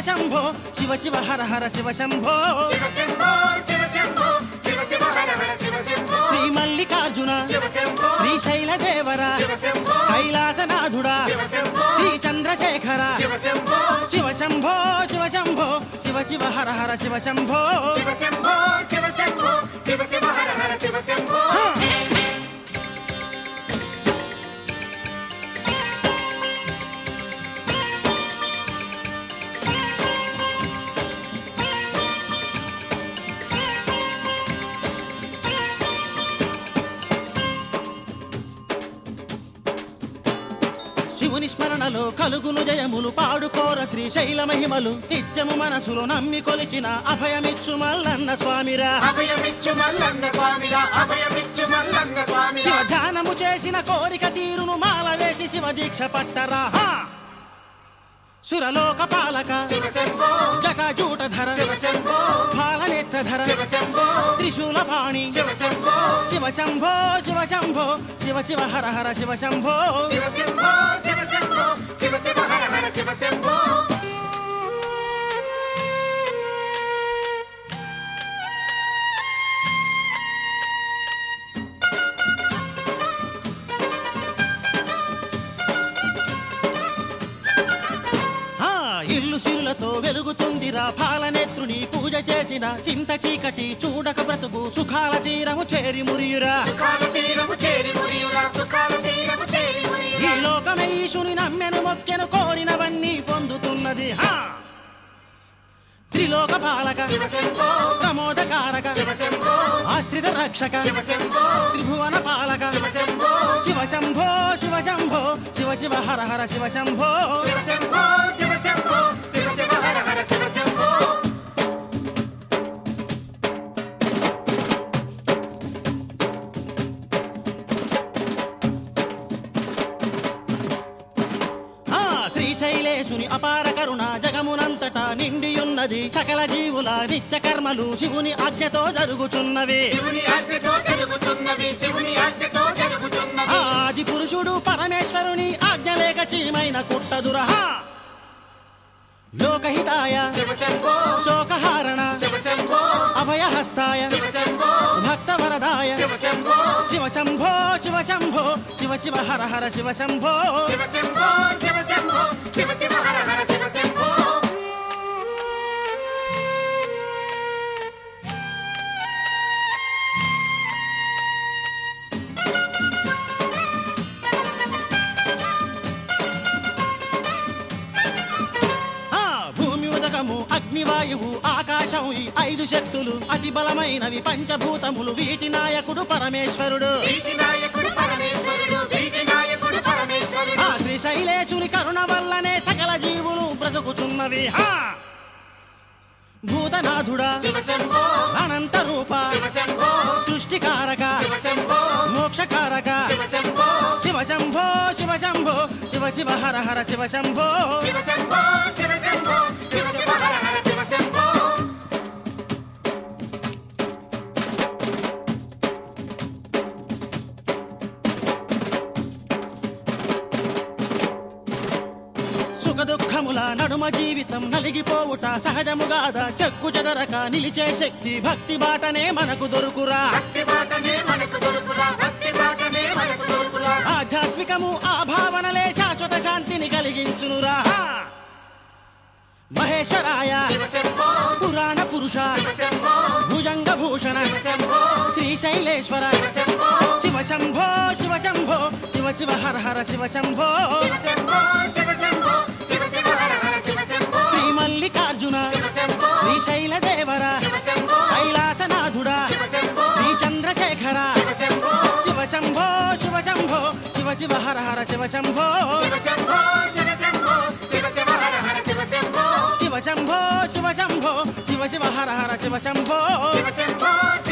శంభో శివ శివ హర హర శివ శంభో శివ శంభో శివ శంభో శివ శివ హర హర శివ శంభో శ్రీ మల్లికార్జున శివ శంభో శ్రీశైల దేవర శివ శంభో కైలాసనాథుడా శివ శంభో శ్రీ చంద్రశేఖర శివ శంభో శివ శంభో శివ శంభో శివ శివ హర హర శివ శంభో శివ శంభో శివ శంభో శివ శివ హర హర శివ శంభో శివుని స్మరణలో కలుగును జయములు పాడుకోర శ్రీశైల మహిమలు నిత్యము మనసులో నమ్మి కొలిచిన అభయమిచ్చు మల్లన్న స్వామిరా అభయమిచ్చు మల్లన్న స్వామిరా అభయమిచ్చు మల్లన్న శివ స్వామిరా ధ్యానము చేసిన కోరిక తీరును మాల వేసి శివ దీక్ష పట్టరా హా! సురలోక పాలక శివ శంభో జటాజూటధర శివ శంభో పాలనేత్రధర శివ శంభో త్రిశూల పాణి శివ శంభో శివ శంభో శివ శంభో శివ శివ హర హర శివ శంభో శివ శంభో శివ శంభో శివ శివ హర హర శివ శంభో ఆ ఇల్లు సిరులతో వెలుగుతుందిరా పాలనేత్రుని పూజ చేసిన చింత చీకటి చూడక బ్రతుకు సుఖాల తీరము చేరి మురియురా సుఖాల తీరము చేరి మురియురా సుఖాల తీరము చేరి ఈ మురియురా లోకమే ఈశుని నమ్మెను మొక్కెను కోరినవన్నీ పొందుతున్నది హా త్రిలోక పాలక శివ శంభో ప్రమోదకారక శివ శంభో ఆశ్రిత రక్షక శివ శంభో త్రిభువన పాలక శివ శంభో శివ శంభో శివ శంభో శివ శివ హర హర శివ శంభో శివ శంభో శివ శంభో శివ శివ హర హర శివ శంభో ఆ శ్రీశైలేశుని అపార కరుణ జగమునంతటా నిండియున్నది సకల జీవుల నిత్య కర్మలు శివుని ఆజ్ఞతో జరుగుచున్నవి శివుని ఆజ్ఞతో జరుగుచున్నవి శివుని ఆజ్ఞతో ఆ జరుగుచున్నవి ఆది పురుషుడు పరమేశ్వరుని ఆజ్ఞ లేక చీమైన కుట్టదురహ లోకహితాయ శివ శంభో శోకహారణ శివ శంభో అభయహస్తాయ శివ శంభో భక్తవరదాయ శివ శంభో శివ శంభో శివ శంభో శివ శివ హర హర శివ శంభో శివ శంభో శివ శంభో శివ శివ హర హర శివ శంభో ఆ భూమి ఉదకము అగ్నివాయువు ఆకాశం ఈ ఐదు శక్తులు అతి బలమైనవి పంచభూతములు వీటి నాయకుడు పరమేశ్వరుడు వీటి నాయకుడు పరమేశ్వరుడు వీటి నాయకుడు పరమేశ్వరుడు ఆ శ్రీశైలేశుని కరుణ వల్లనే సకల జీవులు బ్రతుకుచున్నవి హా భూతనాథుడా శివ శంభో అనంత రూప శివ శంభో సృష్టికారక శివ శంభో మోక్షకారక శివ శంభో శివ శంభో శివ శంభో శివ శివ హర హర శివ శంభో శివ శంభో శివ శంభో శివ శివ హర హర శివ శంభో సుఖ దుఃఖముల నడుమ జీవితం నలిగిపోవుట సహజముగాద చెక్కు చెదరక నిలిచే శక్తి భక్తి బాటనే మనకు దొరుకురా భక్తి బాటనే మనకు దొరుకురా భక్తి బాటనే మనకు దొరుకురా ఆధ్యాత్మికము ఆ భావనలే శాశ్వత శాంతిని కలిగించునురా మహేశ్వరాయ శివ శంభో పురాణ పురుష శివ శంభో భుజంగ భూషణ శివ శంభో శ్రీశైలేశ్వర శివ శంభో శివ శంభో శివ శంభో శివ శివ హర హర శివ శంభో శివ శంభో శివ శంభో శివ శివ హర హర శివ శంభో శ్రీ మల్లికార్జున శివ శంభో శ్రీశైల దేవర శివ శంభో కైలాసనాథుడా శివ శంభో శ్రీ చంద్రశేఖర శివ శంభో శివ శంభో శివ శంభో శివ శివ హర హర శివ శంభో శివ శంభో శివ శంభో శివ శివ హర హర శివ శంభో శివ శంభో శివ శంభో శివ శివ హర హర శివ శంభో శివ శంభో